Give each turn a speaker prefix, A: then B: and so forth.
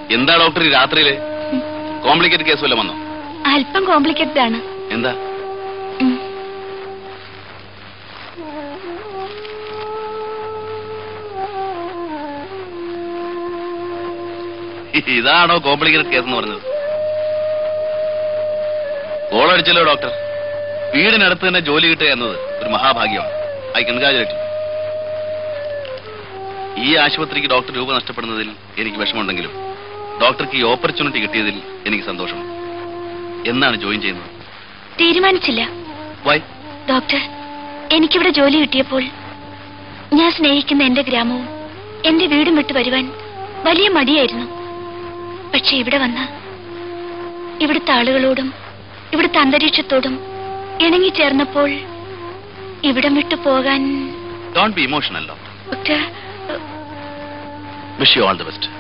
A: എന്താ ഡോക്ടർ ഈ രാത്രിയില് കോംപ്ലിക്കേറ്റ് കേസ് വല്ലതും വന്നോ
B: അല്പം കോംപ്ലിക്കേറ്റഡ് ആണ്
A: എന്താ
B: ഉം.
A: ഇതാണോ കോംപ്ലിക്കേറ്റഡ് കേസ് എന്ന് പറഞ്ഞത് കോളടിച്ചല്ലോ ഡോക്ടർ വീടിനടുത്ത് തന്നെ ജോലി കിട്ടുക എന്നത് ഒരു മഹാഭാഗ്യമാണ് ഐ കൺഗ്രാജുലേറ്റ് ഈ ആശുപത്രിക്ക് ഡോക്ടർ രൂപ നഷ്ടപ്പെടുന്നതിൽ എനിക്ക് വിഷമമുണ്ടെങ്കിലും ഡോക്ടർക്ക് ഈ ഓപ്പർച്യൂണിറ്റി കിട്ടിയതിൽ എനിക്ക് സന്തോഷമുണ്ട് എന്നാണ് ജോയിൻ ചെയ്യുന്നത്
B: തീരുമാനിച്ചില്ല
A: വൈ
B: ഡോക്ടർ എനിക്കിവിടെ ജോലി കിട്ടിയപ്പോൾ ഞാൻ സ്നേഹിക്കുന്ന എന്റെ ഗ്രാമവും എന്റെ വീടും വിട്ടു വരുവാൻ വലിയ മടിയായിരുന്നു പക്ഷെ ഇവിടെ വന്ന് ഇവിടുത്തെ ആളുകളോടും ഇവിടുത്തെ അന്തരീക്ഷത്തോടും ഇണങ്ങിച്ചേർന്നപ്പോൾ ഇവിടം വിട്ടു പോകാൻ
A: don't be emotional doctor
B: doctor
A: wish you all the best